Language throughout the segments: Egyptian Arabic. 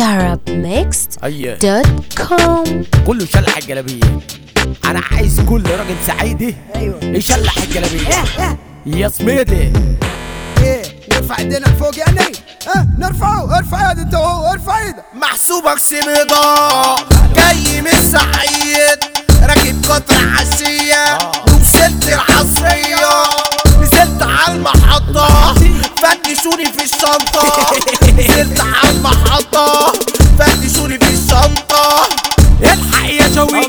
اي arabmixed.com كله يشلح الجلابيه انا عايز كل راجل سعيدي ايوه يشلح الجلابيه ايه يا سميدي ايه نرفع ايدينا لفوق يعني ها نرفعه ارفع يد انت هو ارفع ايدك محسوبك سميضة جاي من سعيد راكب قطر عشية وصلت العصرية نزلت على المحطة فتشوني في الشنطة نزلت على المحطة فتشوني في الشنطة الحق يا شوي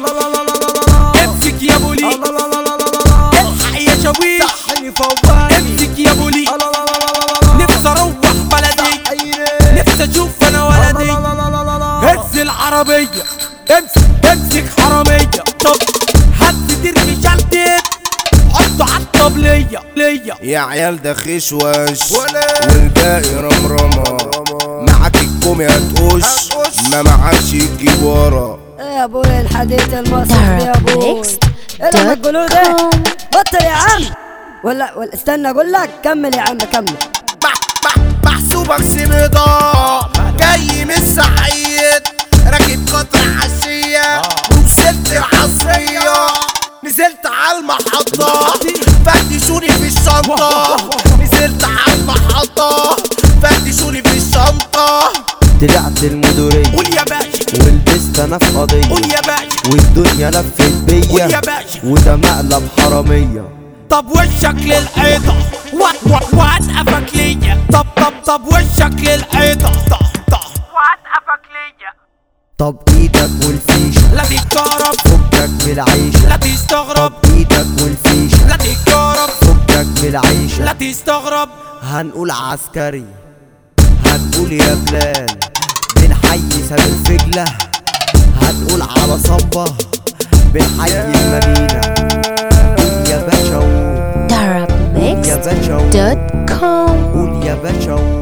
امسك يا بولي الحق يا شوي صحني فوقاني امسك يا بولي نفسي اروح بلدي نفسي اشوف انا ولدي هز العربية امسك امسك حرامية طب هات ترمي شلتت حطه على الطبلية ليا يا عيال ده خشوش والباقي رمرمة معاك الكوم يا تقوش ما معكش تجيب ورا يا ابوي الحديث المصري يا ابوي ايه لما تقولوا ده بطل يا عم ولا ولا استنى اقول لك كمل يا عم كمل مح- مح- محسوبك سميضة جاي من سعيد راكب قطر عشية وصلت العصرية نزلت على المحطة فتشوني في الشنطة نزلت على المحطة فتشوني في الشنطة طلعت المدورية قول يا باشا ولبست انا في قضية قول يا باشا والدنيا لفت قول بيا يا باشا وده مقلب حرامية طب وشك للحيطة وات وات واتقفك ليا طب طب طب وشك للحيطة طب طب واتقفك ليا طب ايدك والفيشة لا تتكهرب فكك بالعيشة لا تستغرب طب ايدك والفيشة لا تتكهرب فكك بالعيشة لا تستغرب هنقول عسكري هنقول يا بلال بنحيي سامي الفجلة هنقول على صبة بنحيي المدينة قول يا باشا قول. قول يا arabmixed.com باشا قول. قول يا باشا قول.